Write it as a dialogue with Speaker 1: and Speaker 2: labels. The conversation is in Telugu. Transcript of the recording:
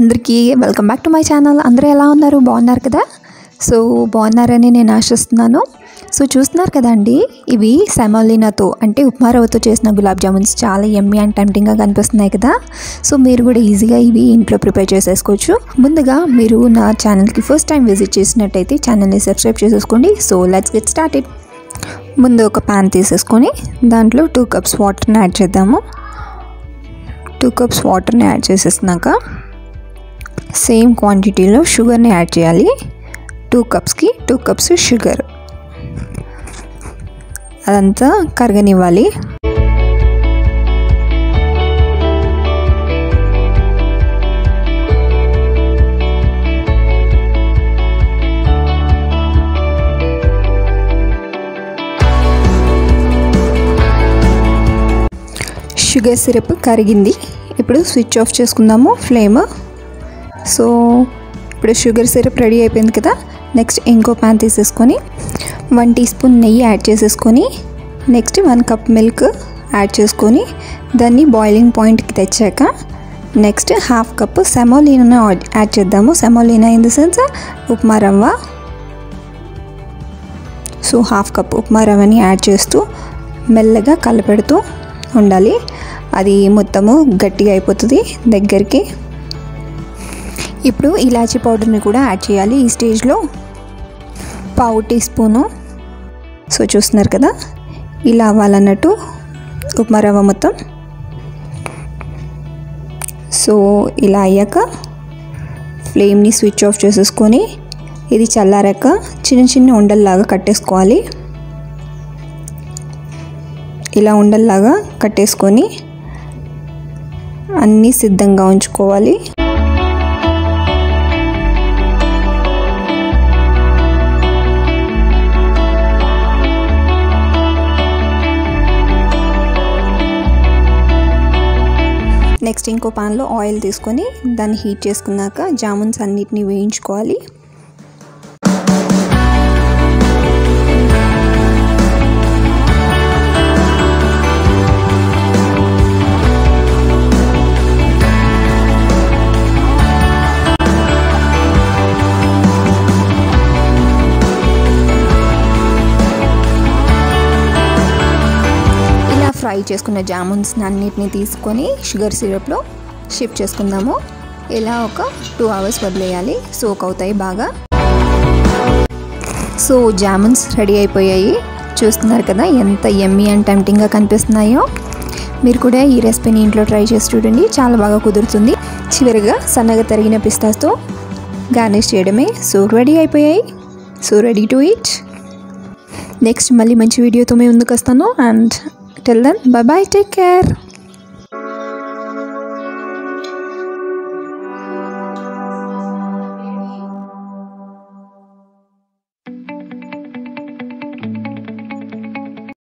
Speaker 1: అందరికీ welcome back to my channel అందరూ ఎలా ఉన్నారు బాగున్నారు కదా సో బాగున్నారని నేను ఆశిస్తున్నాను సో చూస్తున్నారు కదండి ఇవి సెమాలినాతో అంటే ఉప్మా రవ్వతో చేసిన గులాబ్ జామున్స్ చాలా ఎమ్మి అండ్ టెంప్టింగ్గా కనిపిస్తున్నాయి కదా సో మీరు కూడా ఈజీగా ఇవి ఇంట్లో ప్రిపేర్ చేసేసుకోవచ్చు ముందుగా మీరు నా ఛానల్కి ఫస్ట్ టైం విజిట్ చేసినట్టయితే ఛానల్ని సబ్స్క్రైబ్ చేసేసుకోండి సో లెట్స్ గెట్ స్టార్టెడ్ ముందు ఒక ప్యాన్ తీసేసుకొని దాంట్లో టూ కప్స్ వాటర్ని యాడ్ చేద్దాము టూ కప్స్ వాటర్ని యాడ్ చేసేసినాక సేమ్ క్వాంటిటీలో షుగర్ని యాడ్ చేయాలి టూ కప్స్కి టూ కప్స్ షుగర్ అదంతా కరగనివ్వాలి షుగర్ సిరప్ కరిగింది ఇప్పుడు స్విచ్ ఆఫ్ చేసుకుందాము ఫ్లేమ్ సో ఇప్పుడు షుగర్ సిరప్ రెడీ అయిపోయింది కదా నెక్స్ట్ ఇంకో ప్యాన్ తీసేసుకొని వన్ టీ స్పూన్ నెయ్యి యాడ్ చేసేసుకొని next one cup milk add చేసుకొని దాన్ని బాయిలింగ్ పాయింట్కి తెచ్చాక next half cup semolina add చేద్దాము semolina in the sense upma రవ్వ సో హాఫ్ కప్ ఉప్మా రవ్వని యాడ్ చేస్తూ మెల్లగా కలపెడుతూ ఉండాలి అది మొత్తము గట్టిగా అయిపోతుంది దగ్గరికి ఇప్పుడు ఇలాచీ పౌడర్ని కూడా యాడ్ చేయాలి ఈ స్టేజ్లో పావు టీ స్పూను సో చూస్తున్నారు కదా ఇలా అవ్వాలన్నట్టు ఉప్మా రవ్వ మొత్తం సో ఇలా అయ్యాక ఫ్లేమ్ని స్విచ్ ఆఫ్ చేసేసుకొని ఇది చల్లారాక చిన్న చిన్న ఉండల్లాగా కట్టేసుకోవాలి ఇలా ఉండల్లాగా కట్టేసుకొని అన్నీ సిద్ధంగా ఉంచుకోవాలి నెక్స్ట్ ఇంకో పాన్లో ఆయిల్ తీసుకొని దాన్ని హీట్ చేసుకున్నాక జామున్స్ అన్నిటిని వేయించుకోవాలి ఇలా ఫ్రై చేసుకున్న జామున్స్ అన్నిటిని తీసుకొని షుగర్ సిరప్లో షిఫ్ట్ చేసుకుందాము ఇలా ఒక టూ అవర్స్ వదిలేయాలి సోక్ అవుతాయి బాగా సో జామున్స్ రెడీ అయిపోయాయి చూస్తున్నారు కదా ఎంత ఎమ్మీ అండ్ టెంప్టింగ్గా కనిపిస్తున్నాయో మీరు కూడా ఈ రెసిపీని ఇంట్లో ట్రై చేసి చూడండి చాలా బాగా కుదురుతుంది చివరిగా సన్నగా తరిగిన పిస్తాస్తో గార్నిష్ చేయడమే సో రెడీ అయిపోయాయి so ready to eat next మళ్ళీ మంచి వీడియోతో మేము ముందుకు వస్తాను and till then bye bye take care